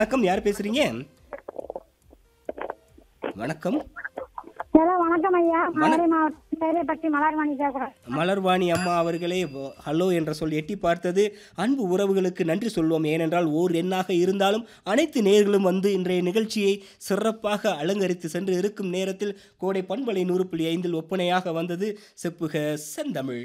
வணக்கம் யார் பேசுறீங்க வணக்கம் ஹலோ வணக்கம் ஐயா மதுரை மாவட்டம் சேரியப்பட்டி மலர்மணி பேசுகிறேன் மலர்வாணி அம்மா அவர்களே வ- ஹலோ என்ற சொல் எட்டி பார்த்தது அன்பு உறவுகளுக்கு நன்றி சொல்வோம் ஏனென்றால் ஓர் எண்ணாக இருந்தாலும் அனைத்து நேர்களும் வந்து இன்றைய நிகழ்ச்சியை சிறப்பாக அலங்கரித்து சென்று இருக்கும் நேரத்தில் கோடை பண்பலை நூறு புள்ளி ஐந்தில் ஒப்பனையாக வந்தது செப்புக செந்தமிழ்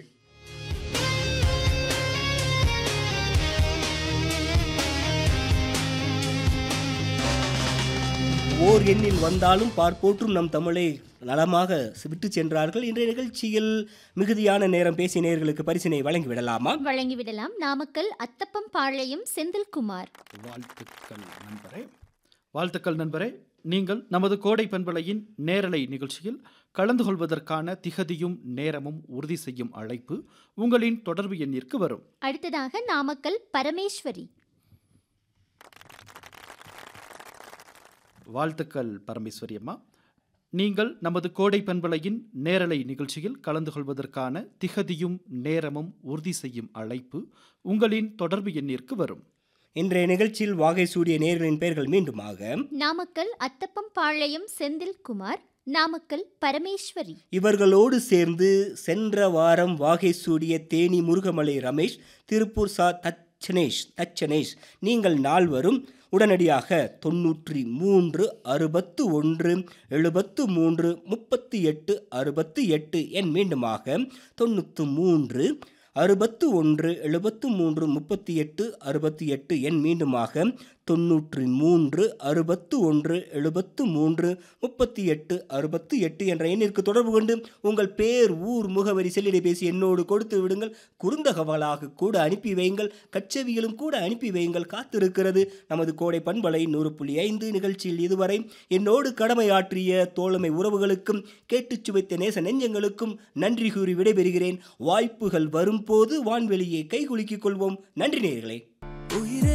ஓர் எண்ணில் வந்தாலும் பார்ப்போற்றும் நம் தமிழை நலமாக விட்டு சென்றார்கள் இன்றைய நிகழ்ச்சியில் மிகுதியான நேரம் பேசிய நேயர்களுக்கு பரிசினை வழங்கி விடலாமா வழங்கிவிடலாம் நாமக்கல் அத்தப்பம் பாளையம் செந்தில்குமார் வாழ்த்துக்கள் நண்பரே வாழ்த்துக்கள் நண்பரே நீங்கள் நமது கோடை பண்பலையின் நேரலை நிகழ்ச்சியில் கலந்து கொள்வதற்கான திகதியும் நேரமும் உறுதி செய்யும் அழைப்பு உங்களின் தொடர்பு எண்ணிற்கு வரும் அடுத்ததாக நாமக்கல் பரமேஸ்வரி வாழ்த்துக்கள் பரமேஸ்வரி அம்மா நீங்கள் நமது கோடை பண்பலையின் நேரலை நிகழ்ச்சியில் கலந்து கொள்வதற்கான திகதியும் நேரமும் உறுதி செய்யும் அழைப்பு உங்களின் தொடர்பு எண்ணிற்கு வரும் இன்றைய நிகழ்ச்சியில் வாகை சூடிய நேயர்களின் பெயர்கள் மீண்டுமாக நாமக்கல் அத்தப்பம் பாளையம் செந்தில்குமார் நாமக்கல் பரமேஸ்வரி இவர்களோடு சேர்ந்து சென்ற வாரம் வாகை சூடிய தேனி முருகமலை ரமேஷ் திருப்பூர் சா தச்சனேஷ் தச்சனேஷ் நீங்கள் நால்வரும் உடனடியாக தொன்னூற்றி மூன்று அறுபத்து ஒன்று எழுபத்து மூன்று முப்பத்தி எட்டு அறுபத்து எட்டு என் மீண்டுமாக தொண்ணூற்று மூன்று அறுபத்து ஒன்று எழுபத்து மூன்று முப்பத்தி எட்டு அறுபத்தி எட்டு என் மீண்டுமாக தொன்னூற்றி மூன்று அறுபத்து ஒன்று எழுபத்து மூன்று முப்பத்தி எட்டு அறுபத்து எட்டு என்ற எண்ணிற்கு தொடர்பு கொண்டு உங்கள் பேர் ஊர் முகவரி செல்லிடை பேசி என்னோடு கொடுத்து விடுங்கள் குறுந்தகவலாக கூட அனுப்பி வையுங்கள் கச்சேவிகளும் கூட அனுப்பி வையுங்கள் காத்திருக்கிறது நமது கோடை பண்பலை நூறு புள்ளி ஐந்து நிகழ்ச்சியில் இதுவரை என்னோடு கடமையாற்றிய தோழமை உறவுகளுக்கும் கேட்டுச் சுவைத்த நேச நெஞ்சங்களுக்கும் நன்றி கூறி விடைபெறுகிறேன் வாய்ப்புகள் வரும்போது வான்வெளியை கைகுலுக்கிக் கொள்வோம் நன்றி நேயர்களே